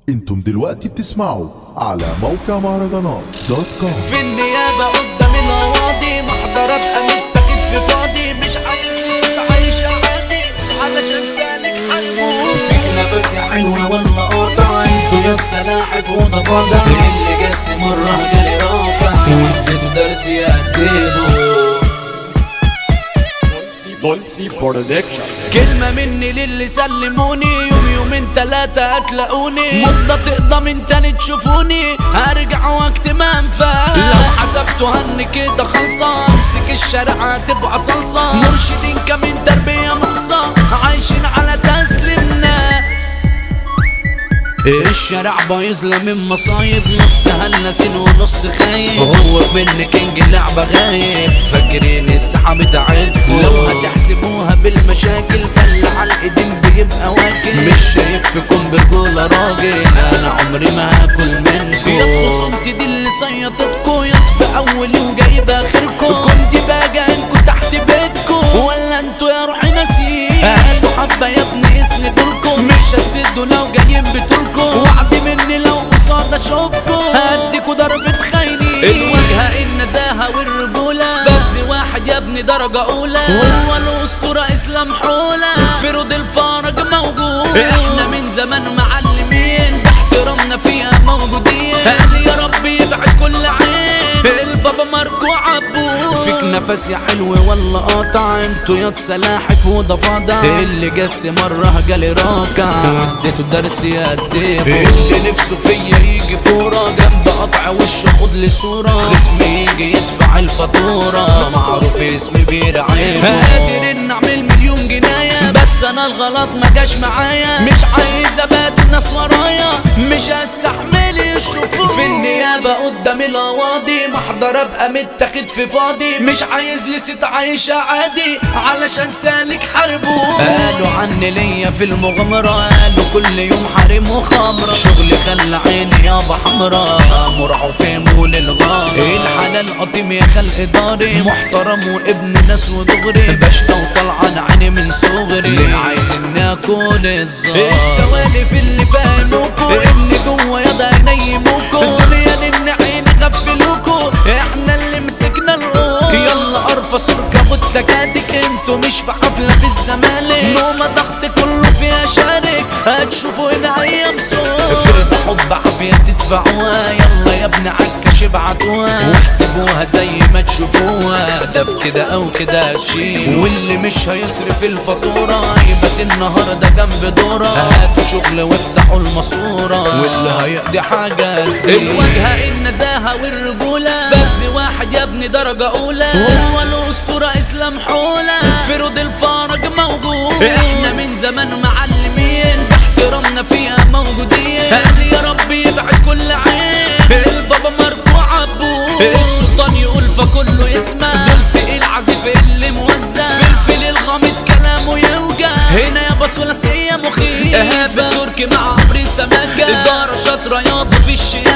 انتم دلوقتي بتسمعوا على موقع مهرجانات دوت كوم في النيابة قدام القواضي محضر ابقى متاخد في فاضي مش عايز لسه عايش عادي علشان سالك هيموت فيك نفس يا حلوة والله قاطع انتوا يا سلاحف وضفادع اللي جس مرة جالي راقع واديته درس يأدبه بولسي برودكشن كلمة مني للي سلموني يوم يومين تلاتة هتلاقوني مدة تقضى من تاني تشوفوني هرجع وقت ما انفع لو حسبته هن كده خلصة امسك الشارع هتبقى صلصة مرشدين كمان تربية ناقصة عايشين على تسليم ناس الشارع بايظ لا من مصايب نص هلسين ونص خايب هو بن كينج اللعبة غايب فاكرين السحاب بتاعتكم لو هتحسبوها بالمشاكل فاللي على الايدين بيبقى واكل مش شايف فيكم برجولة راجل انا عمري ما هاكل منكم يا خصومتي دي اللي صيطتكم يا في اولي وجايب اخركم كنت باجي انكم تحت بيتكم ولا انتوا يا روحي ناسيين هاتوا حبة يا ابني اسندولكم مش هتسدوا لو جايين بتولكم وعد مني لو قصاد اشوفكم هديكوا ضربة خاينين الواجهة النزاهة والرجولة فوزي واحد يا ابني درجة أولى هو الأسطورة إسلام حولة فرود الفرج موجود احنا من زمان معلمين باحترامنا فيها موجودين قال يا رب يبعد كل عين البابا ماركو عبود فيك نفس يا حلو والله قاطع انتوا يا سلاحف وضفادع اللي جس مرة جالي راكع اديته درس يأدبه اللي نفسه فيا يجي فورة جنب قطع وشه خد لي صورة خصمي يجي يدفع الفاتورة معروف اسمي بيرعيبه قادر ان اعمل مليون جناية بس انا الغلط ما جاش معايا مش عايز ابات الناس ورايا مش هستحمل يشوفوني في النيابة قدام القواضي محضر ابقى متاخد في فاضي مش عايز لست عايشة عادي علشان سالك حربه قالوا عني ليا في المغامرة قالوا كل يوم حريم وخمرة شغلي خلى عيني يابا حمرا مرعو في مول الغار الحلال قطيم يا خلق داري محترم وابن ناس ودغري بشقى وطلعان عيني من صغري ليه عايز اني اكون الظاهر السوالف اللي فاهموكوا ان جوا يضا ينيموكوا الدنيا ان عيني غفلوكوا احنا اللي مسكنا الروح يلا ارفع سركة والتكاتك انتوا مش في حفلة في الزمالك نومة ضغط كله فيها شارك هتشوفوا هنا ايام صوت فرد حب عافية تدفعوها يلا يا ابن عكش ابعتوها واحسبوها زي ما تشوفوها ده في كده او كده هشيل واللي مش هيصرف الفاتورة يبقى النهاردة جنب دورة هاتوا شغل وافتحوا الماسورة واللي هيقضي حاجة الواجهة النزاهة والرجولة فوزي واحد يا ابني درجة أولى هو الأسطورة إسلام حولة فرود الفرج موجود احنا من زمان معلمين باحترامنا فيها موجودين قال يا رب يبعد كل عين البابا ماركو عبود السلطان يقول فكله يسمع دول سئيل عزيف اللي موزع فلفل الغامض كلامه يوجع هنا يابا ثلاثية مخيفة تركي مع عمري سمكة الدارة شاطرة يابا في الشياكة